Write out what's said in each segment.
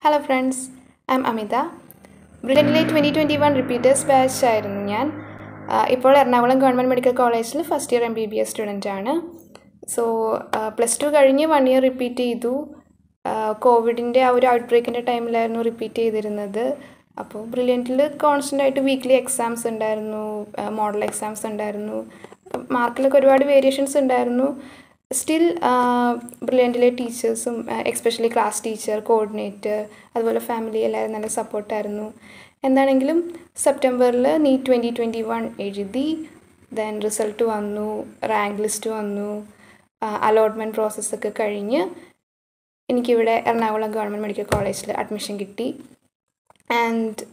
hello friends I am Amitha ബ്രിട്ടനിലെ twenty twenty one repeaters batch ആയിരുന്നു ഞാൻ ആ, ഇപ്പോൾ എറണാകുളം ഗവൺമെൻറ് മെഡിക്കൽ കോളേജിൽ first year M B B S student ആണ് സോ പ്ലസ് ടു കഴിഞ്ഞ് വൺ ഇയർ റിപ്പീറ്റ് ചെയ്തു കോവിഡിൻ്റെ ആ ഒരു ഔട്ട് ബ്രേക്കിൻ്റെ ടൈമിലായിരുന്നു റിപ്പീറ്റ് ചെയ്തിരുന്നത് അപ്പോൾ ബ്രില്യൻറ്റിൽ കോൺസ്റ്റൻ്റ് ആയിട്ട് വീക്ക്ലി എക്സാംസ് ഉണ്ടായിരുന്നു മോഡൽ എക്സാംസ് ഉണ്ടായിരുന്നു മാർക്കിലൊക്കെ ഒരുപാട് വേരിയേഷൻസ് ഉണ്ടായിരുന്നു സ്റ്റിൽ ബ്രില്യൻറ്റിലെ ടീച്ചേഴ്സും എക്സ്പെഷ്യലി ക്ലാസ് ടീച്ചർ കോർഡിനേറ്റർ അതുപോലെ ഫാമിലി എല്ലാവരും നല്ല സപ്പോർട്ടായിരുന്നു എന്താണെങ്കിലും സെപ്റ്റംബറിൽ നീറ്റ് ട്വൻറ്റി ട്വൻറ്റി വൺ എഴുതി ദെൻ റിസൾട്ട് വന്നു റാങ്ക് ലിസ്റ്റ് വന്നു അലോട്ട്മെൻറ്റ് പ്രോസസ്സൊക്കെ കഴിഞ്ഞ് എനിക്കിവിടെ എറണാകുളം ഗവൺമെൻറ് മെഡിക്കൽ കോളേജിൽ അഡ്മിഷൻ കിട്ടി ആൻഡ്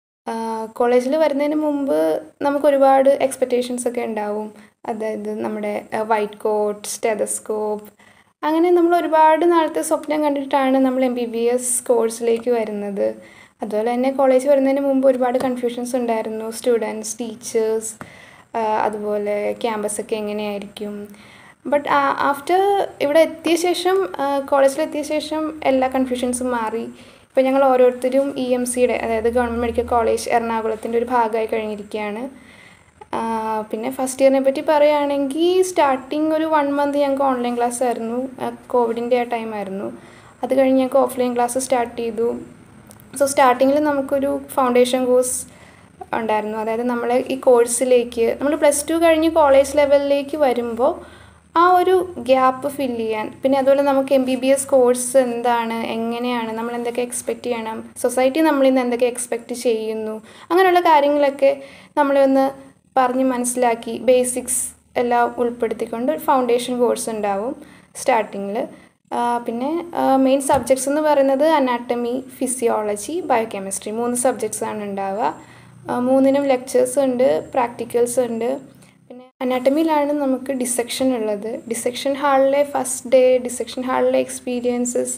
കോളേജിൽ വരുന്നതിന് മുമ്പ് നമുക്ക് ഒരുപാട് എക്സ്പെക്റ്റേഷൻസ് ഒക്കെ ഉണ്ടാവും അതായത് നമ്മുടെ വൈറ്റ് കോട്ട് സ്റ്റെതസ്കോപ്പ് അങ്ങനെ നമ്മൾ ഒരുപാട് നാളത്തെ സ്വപ്നം കണ്ടിട്ടാണ് നമ്മൾ എം ബി ബി എസ് കോഴ്സിലേക്ക് വരുന്നത് അതുപോലെ തന്നെ കോളേജ് വരുന്നതിന് മുമ്പ് ഒരുപാട് കൺഫ്യൂഷൻസ് ഉണ്ടായിരുന്നു സ്റ്റുഡൻസ് ടീച്ചേഴ്സ് അതുപോലെ ക്യാമ്പസൊക്കെ എങ്ങനെയായിരിക്കും ബട്ട് ആഫ്റ്റർ ഇവിടെ എത്തിയ ശേഷം കോളേജിലെത്തിയ ശേഷം എല്ലാ കൺഫ്യൂഷൻസും മാറി ഇപ്പോൾ ഞങ്ങൾ ഓരോരുത്തരും ഇ എം സിയുടെ അതായത് ഗവൺമെൻറ് മെഡിക്കൽ കോളേജ് എറണാകുളത്തിൻ്റെ ഒരു ഭാഗമായി കഴിഞ്ഞിരിക്കുകയാണ് ആ, പിന്നെ ഫസ്റ്റ് ഇയറിനെ പറ്റി പറയുകയാണെങ്കിൽ സ്റ്റാർട്ടിങ് ഒരു വൺ മന്ത് ഞങ്ങൾക്ക് ഓൺലൈൻ ക്ലാസ് ആയിരുന്നു കോവിഡിൻ്റെ ആ ടൈം ആയിരുന്നു അത് കഴിഞ്ഞ് ഞങ്ങൾക്ക് ഓഫ്ലൈൻ ക്ലാസ് സ്റ്റാർട്ട് ചെയ്തു സോ സ്റ്റാർട്ടിങ്ങിൽ നമുക്കൊരു ഫൗണ്ടേഷൻ കോഴ്സ് ഉണ്ടായിരുന്നു അതായത് നമ്മൾ ഈ കോഴ്സിലേക്ക് നമ്മൾ പ്ലസ് ടു കഴിഞ്ഞ് കോളേജ് ലെവലിലേക്ക് വരുമ്പോൾ ആ ഒരു ഗ്യാപ്പ് ഫില്ല് ചെയ്യാൻ പിന്നെ അതുപോലെ നമുക്ക് M B B S course എന്താണ് എങ്ങനെയാണ് നമ്മൾ എന്തൊക്കെ എക്സ്പെക്റ്റ് ചെയ്യണം സൊസൈറ്റി നമ്മളിൽ നിന്ന് എന്തൊക്കെ എക്സ്പെക്റ്റ് ചെയ്യുന്നു അങ്ങനെയുള്ള കാര്യങ്ങളൊക്കെ നമ്മളെ ഒന്ന് പറഞ്ഞ് മനസ്സിലാക്കി ബേസിക്സ് എല്ലാം ഉൾപ്പെടുത്തിക്കൊണ്ട് ഒരു ഫൗണ്ടേഷൻ കോഴ്സ് ഉണ്ടാവും സ്റ്റാർട്ടിങ്ങിൽ പിന്നെ മെയിൻ സബ്ജക്ട്സ് എന്ന് പറയുന്നത് അനാട്ടമി ഫിസിയോളജി ബയോകെമിസ്ട്രി മൂന്ന് സബ്ജക്ട്സ് ആണ് ഉണ്ടാവുക ആ, മൂന്നിനും ലെക്ചേഴ്സ് ഉണ്ട് പ്രാക്ടിക്കൽസ് ഉണ്ട് പിന്നെ അനാട്ടമിയിലാണ് നമുക്ക് ഡിസെക്ഷൻ ഉള്ളത് ഡിസെക്ഷൻ ഹാളിലെ ഫസ്റ്റ് ഡേ ഡിസെക്ഷൻ ഹാളിലെ എക്സ്പീരിയൻസസ്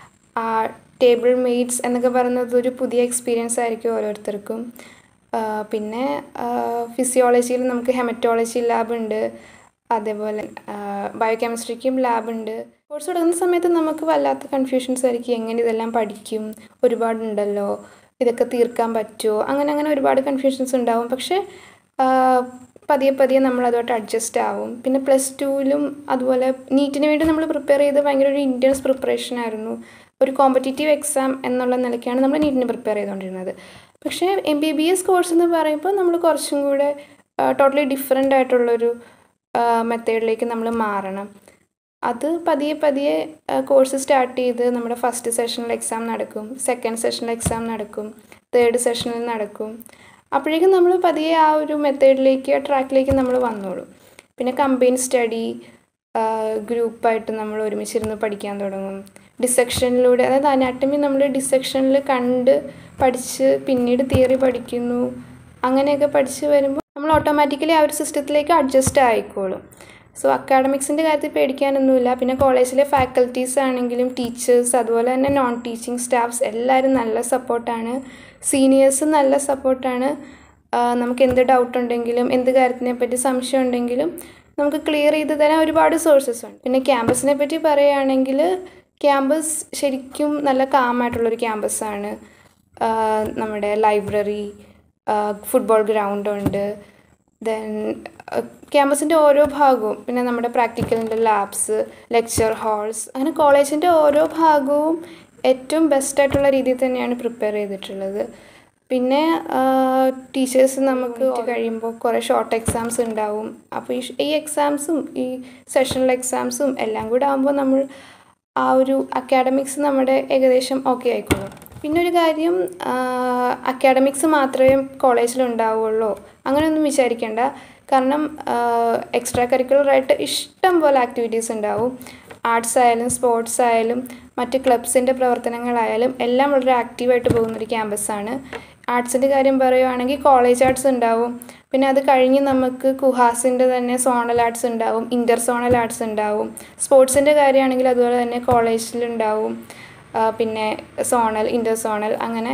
ടേബിൾ മെയ്റ്റ്സ് എന്നൊക്കെ പറയുന്നത് ഒരു പുതിയ എക്സ്പീരിയൻസ് ആയിരിക്കും ഓരോരുത്തർക്കും ആ, പിന്നെ ഫിസിയോളജിയിൽ നമുക്ക് ഹെമറ്റോളജി ലാബ് ഉണ്ട് അതേപോലെ ബയോകെമിസ്ട്രിക്കും ലാബ് ഉണ്ട് കോഴ്സ് തുടങ്ങുന്ന സമയത്ത് നമുക്ക് വല്ലാത്ത കൺഫ്യൂഷൻസ് ആയിരിക്കും എങ്ങനെ ഇതെല്ലാം പഠിക്കും ഒരുപാടുണ്ടല്ലോ ഇതൊക്കെ തീർക്കാൻ പറ്റുമോ അങ്ങനെ അങ്ങനെ ഒരുപാട് കൺഫ്യൂഷൻസ് ഉണ്ടാവും പക്ഷേ ആ, പതിയെ പതിയെ നമ്മൾ അതുമായിട്ട് അഡ്ജസ്റ്റ് ആവും പിന്നെ പ്ലസ് ടുവിലും അതുപോലെ നീറ്റിന് വേണ്ടി നമ്മൾ പ്രിപ്പയർ ചെയ്ത് ഭയങ്കര ഒരു ഇൻറ്റൻസ് പ്രിപ്പറേഷൻ ആയിരുന്നു ഒരു കോമ്പറ്റേറ്റീവ് എക്സാം എന്നുള്ള നിലയ്ക്കാണ് നമ്മൾ നീറ്റിന് പ്രിപ്പയർ ചെയ്തുകൊണ്ടിരുന്നത് പക്ഷേ M B B S course എന്ന് പറയുമ്പോൾ നമ്മൾ കുറച്ചും കൂടെ ടോട്ടലി ഡിഫറെൻ്റ് ആയിട്ടുള്ളൊരു മെത്തേഡിലേക്ക് നമ്മൾ മാറണം അത് പതിയെ പതിയെ കോഴ്സ് സ്റ്റാർട്ട് ചെയ്ത് നമ്മുടെ ഫസ്റ്റ് സെഷനിൽ എക്സാം നടക്കും സെക്കൻഡ് സെഷനിൽ എക്സാം നടക്കും തേർഡ് സെഷനിൽ നടക്കും അപ്പോഴേക്കും നമ്മൾ പതിയെ ആ ഒരു മെത്തേഡിലേക്ക് ആ ട്രാക്കിലേക്ക് നമ്മൾ വന്നോളും പിന്നെ കമ്പൈൻ സ്റ്റഡി ഗ്രൂപ്പായിട്ട് നമ്മൾ ഒരുമിച്ചിരുന്ന് പഠിക്കാൻ തുടങ്ങും ഡിസെക്ഷനിലൂടെ അതായത് അനാട്ടമി നമ്മൾ ഡിസെക്ഷനിൽ കണ്ട് പഠിച്ച് പിന്നീട് തിയറി പഠിക്കുന്നു അങ്ങനെയൊക്കെ പഠിച്ച് വരുമ്പോൾ നമ്മൾ ഓട്ടോമാറ്റിക്കലി ആ ഒരു സിസ്റ്റത്തിലേക്ക് അഡ്ജസ്റ്റ് ആയിക്കോളും സോ അക്കാഡമിക്സിൻ്റെ കാര്യത്തിൽ പേടിക്കാനൊന്നുമില്ല പിന്നെ കോളേജിലെ ഫാക്കൽറ്റീസ് ആണെങ്കിലും ടീച്ചേഴ്സ് അതുപോലെ തന്നെ നോൺ ടീച്ചിങ് സ്റ്റാഫ്സ് എല്ലാവരും നല്ല സപ്പോർട്ടാണ് സീനിയേഴ്സ് നല്ല സപ്പോർട്ടാണ് നമുക്ക് എന്ത് ഡൗട്ട് ഉണ്ടെങ്കിലും എന്ത് കാര്യത്തിനെ പറ്റി സംശയം ഉണ്ടെങ്കിലും നമുക്ക് ക്ലിയർ ചെയ്ത് തരാൻ ഒരുപാട് സോഴ്സസ് ഉണ്ട് പിന്നെ ക്യാമ്പസിനെ പറ്റി പറയുകയാണെങ്കിൽ ക്യാമ്പസ് ശരിക്കും നല്ല കാമായിട്ടുള്ളൊരു ക്യാമ്പസാണ് നമ്മുടെ ലൈബ്രറി ഫുട്ബോൾ ഗ്രൗണ്ട് ഉണ്ട് ദെൻ ക്യാമ്പസിൻ്റെ ഓരോ ഭാഗവും പിന്നെ നമ്മുടെ പ്രാക്ടിക്കലിൻ്റെ ലാബ്സ് ലെക്ചർ ഹാൾസ് അങ്ങനെ കോളേജിൻ്റെ ഓരോ ഭാഗവും ഏറ്റവും ബെസ്റ്റ് ആയിട്ടുള്ള രീതിയിൽ തന്നെയാണ് പ്രിപ്പയർ ചെയ്തിട്ടുള്ളത് പിന്നെ ടീച്ചേഴ്സ് നമുക്ക് കഴിയുമ്പോൾ കുറേ ഷോർട്ട് എക്സാംസ് ഉണ്ടാവും അപ്പോൾ ഈ ഈ എക്സാംസും ഈ സെഷണൽ എക്സാംസും എല്ലാം കൂടെ ആകുമ്പോൾ നമ്മൾ ആ ഒരു അക്കാഡമിക്സ് നമ്മുടെ ഏകദേശം ഓക്കെ ആയിക്കോളും പിന്നെ ഒരു കാര്യം അക്കാഡമിക്സ് മാത്രമേ കോളേജിൽ ഉണ്ടാവുള്ളൂ അങ്ങനെയൊന്നും വിചാരിക്കേണ്ട കാരണം എക്സ്ട്രാ കരിക്കുലറായിട്ട് ഇഷ്ടം പോലെ ആക്ടിവിറ്റീസ് ഉണ്ടാവും ആർട്സ് ആയാലും സ്പോർട്സ് ആയാലും മറ്റ് ക്ലബ്സിൻ്റെ പ്രവർത്തനങ്ങളായാലും എല്ലാം വളരെ ആക്റ്റീവായിട്ട് പോകുന്നൊരു ക്യാമ്പസാണ് ആർട്സിൻ്റെ കാര്യം പറയുവാണെങ്കിൽ കോളേജ് ആർട്സ് ഉണ്ടാവും പിന്നെ അത് കഴിഞ്ഞ് നമുക്ക് കുഹാസിൻ്റെ തന്നെ സോണൽ ആർട്സ് ഉണ്ടാവും ഇൻ്റർ സോണൽ ആർട്സ് ഉണ്ടാവും സ്പോർട്സിൻ്റെ കാര്യമാണെങ്കിൽ അതുപോലെ തന്നെ കോളേജിലുണ്ടാവും ആ, പിന്നെ സോണൽ ഇൻ്റർ സോണൽ അങ്ങനെ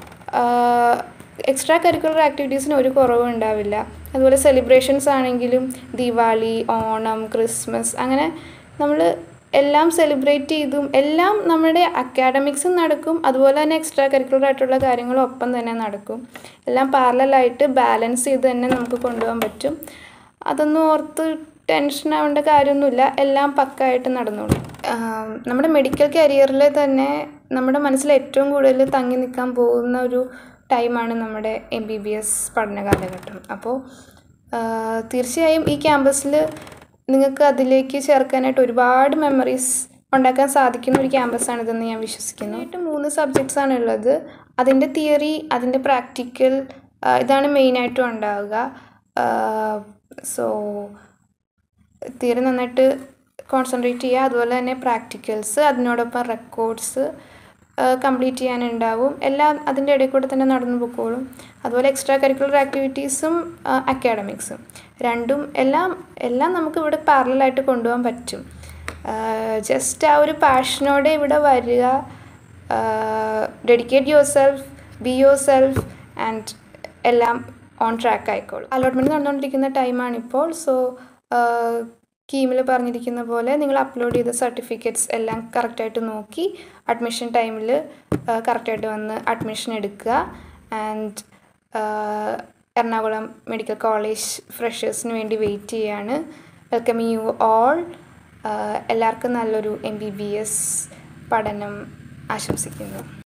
എക്സ്ട്രാ കരിക്കുലർ ആക്ടിവിറ്റീസിന് ഒരു കുറവും ഉണ്ടാവില്ല അതുപോലെ സെലിബ്രേഷൻസ് ആണെങ്കിലും ദിവാലി ഓണം ക്രിസ്മസ് അങ്ങനെ നമ്മൾ എല്ലാം സെലിബ്രേറ്റ് ചെയ്തും എല്ലാം നമ്മുടെ അക്കാഡമിക്സും നടക്കും അതുപോലെ തന്നെ എക്സ്ട്രാ കരിക്കുലർ ആയിട്ടുള്ള കാര്യങ്ങളും ഒപ്പം തന്നെ നടക്കും എല്ലാം പാരലായിട്ട് ബാലൻസ് ചെയ്ത് തന്നെ നമുക്ക് കൊണ്ടുപോകാൻ പറ്റും അതൊന്നും ഓർത്ത് ടെൻഷൻ ആവേണ്ട കാര്യമൊന്നുമില്ല എല്ലാം പക്കായിട്ട് നടന്നോളും ആം, നമ്മുടെ മെഡിക്കൽ കരിയറിൽ തന്നെ നമ്മുടെ മനസ്സിൽ ഏറ്റവും കൂടുതൽ തങ്ങി നിൽക്കാൻ പോകുന്ന ഒരു ടൈമാണ് നമ്മുടെ എം ബി ബി എസ് പഠന കാലഘട്ടം അപ്പോൾ തീർച്ചയായും ഈ ക്യാമ്പസിൽ നിങ്ങൾക്ക് അതിലേക്ക് ചേർക്കാനായിട്ട് ഒരുപാട് മെമ്മറീസ് ഉണ്ടാക്കാൻ സാധിക്കുന്ന ഒരു ക്യാമ്പസാണ് ഇതെന്ന് ഞാൻ വിശ്വസിക്കുന്നു ആയിട്ട് മൂന്ന് സബ്ജക്ട്സ് ആണ് ഉള്ളത് അതിൻ്റെ തിയറി അതിൻ്റെ പ്രാക്ടിക്കൽ ഇതാണ് മെയിനായിട്ടും ഉണ്ടാവുക സോ തിയറി നന്നായിട്ട് കോൺസെൻട്രേറ്റ് ചെയ്യുക അതുപോലെ തന്നെ പ്രാക്ടിക്കൽസ് അതിനോടൊപ്പം റെക്കോർഡ്സ് കംപ്ലീറ്റ് ചെയ്യാനുണ്ടാവും എല്ലാം അതിൻ്റെ ഇടയിൽ കൂടെ തന്നെ നടന്നു പൊക്കോളും അതുപോലെ എക്സ്ട്രാ കരിക്കുലർ ആക്ടിവിറ്റീസും അക്കാഡമിക്സും രണ്ടും എല്ലാം എല്ലാം നമുക്ക് ഇവിടെ പാരലായിട്ട് കൊണ്ടുപോകാൻ പറ്റും ജസ്റ്റ് ആ ഒരു പാഷനോടെ ഇവിടെ വരിക dedicate yourself be yourself and എല്ലാം ഓൺ ട്രാക്ക് ആയിക്കോളും അലോട്ട്മെൻറ്റ് നടന്നുകൊണ്ടിരിക്കുന്ന ടൈമാണിപ്പോൾ സോ കീമിൽ പറഞ്ഞിരിക്കുന്ന പോലെ നിങ്ങൾ അപ്ലോഡ് ചെയ്ത സർട്ടിഫിക്കറ്റ്സ് എല്ലാം കറക്റ്റായിട്ട് നോക്കി അഡ്മിഷൻ ടൈമിൽ കറക്റ്റായിട്ട് വന്ന് അഡ്മിഷൻ എടുക്കുക ആൻഡ് എറണാകുളം മെഡിക്കൽ കോളേജ് ഫ്രഷേഴ്സിന് വേണ്ടി വെയിറ്റ് ചെയ്യാണ് വെൽക്കം യു ഓൾ എല്ലാവർക്കും നല്ലൊരു എം ബി ബി എസ് പഠനം ആശംസിക്കുന്നു